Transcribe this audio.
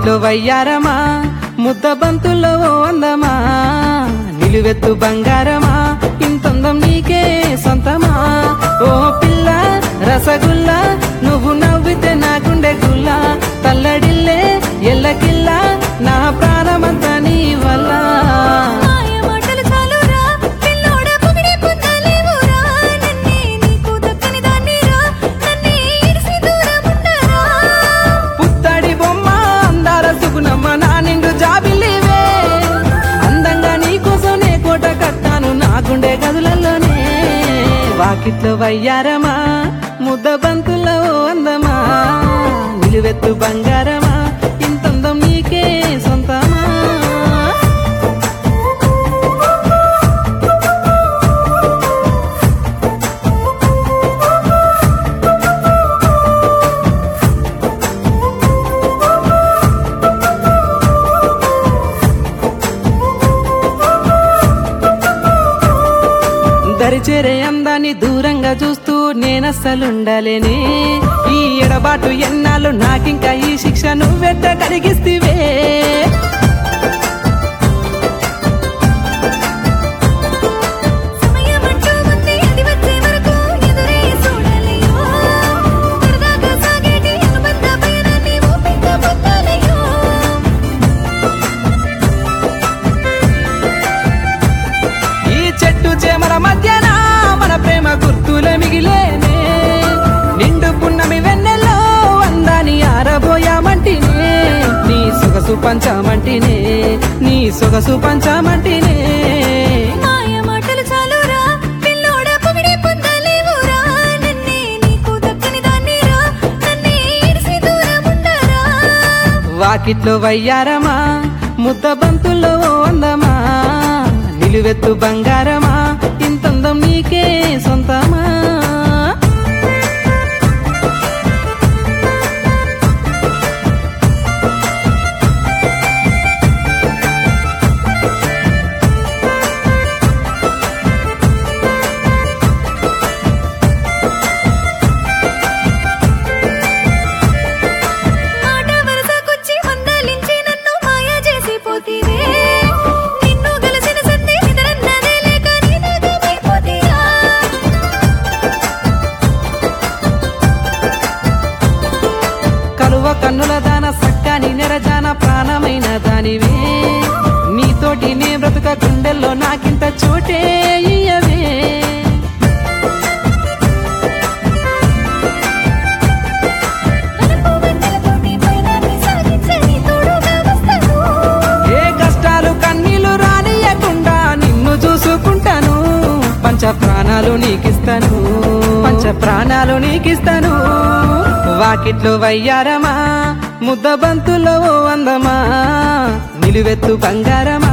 వాకిట్లో వయ్యారమా ముద్ద బంతుల్లో ఓ అందమా నిలువెత్తు బంగారమా ఇంతందం నీకే సొంతమా ఓ పిల్ల రసగుల్లా నువ్వు నవ్వితే నా గుండె గుల్ల తల్లడిల్లే ఎల్లకిల్లా నా ప్రాణమంతా నీ వల్ల మాయ మాటలు చాలురా పిల్లోడా పొగిడే పొందలేవురా నన్నే నీకు దక్కని దాన్నిరా నన్నే ఇడిసి దూరం ఉండరా పుత్తడి బొమ్మ అందాల సుగుణమ్మ నా నిండు జాబిల్లివే అందంగా నీకోసం నే కోట కట్టాను నా గుండె గదులలోనే వాకిట్లో వయ్యారమా ముద్ద బంతుల్లో ఓ అందమా నిలువెత్తు బంగారమా ఇంతందం నీకే సొంతమా దరిచేరే అందాన్ని దూరంగా చూస్తూ నేనస్సలుండలేనే ఈ ఎడబాటు ఎన్నాళ్ళు నాకింకా ఈ శిక్ష నువ్వెట్ట కలిగిస్తివే సమయమంటూ ఉంది అది వచ్చే వరకు ఎదురే చూడాలయ్యో సరదాగా సాగేటి అనుబంధ పయనాన్ని ఓపిక పొందాలయ్యో ఈ చెట్టు చేమల మధ్యన మన ప్రేమ గుర్తులే మిగిలేనే నిండు పున్నమి వెన్నెల్లో అందాని ఆరబోయామంటినే నీ సొగసు పంచామంటినే నీ సొగసు పంచామంటినే మాయ మాటలు చాలురా పిల్లోడా పొగిడే పొందలేవురా నన్నే నీకు దక్కని దాన్నిరా నన్నే ఇడిసి దూరం ఉండరా వాకిట్లో వయ్యారమా ముద్ద బంతుల్లో ఓ అందమా నిలువెత్తు బంగారమా ఇంతందం నీకే సొంతమా మాట వరసకొచ్చి మందలించి నన్ను మాయ చేసి పోతీరే నిన్ను గెలిచిన సంధి నిద్రన్నదే లేక నీదాగమైపోతీరా కలువ కన్నుల దాన సక్కని నెరజాన ప్రాణమైన దానివే నీతోటి నే బ్రతుక గుండెల్లో నాకింత చోటే ఇయ్యవే వలపు వెన్నెలతోటి పయనాన్ని సాగించని తోడుగా వస్తాను ఏ కష్టాలు కన్నీళ్లు రానియకుండా నిన్ను చూసుకుంటాను పంచ ప్రాణాలు నీకిస్తాను పంచ ప్రాణాలు నీకిస్తాను వాకిట్లో వయ్యారమా ముద్ద బంతులో ఓ అందమా నిలువెత్తు బంగారమా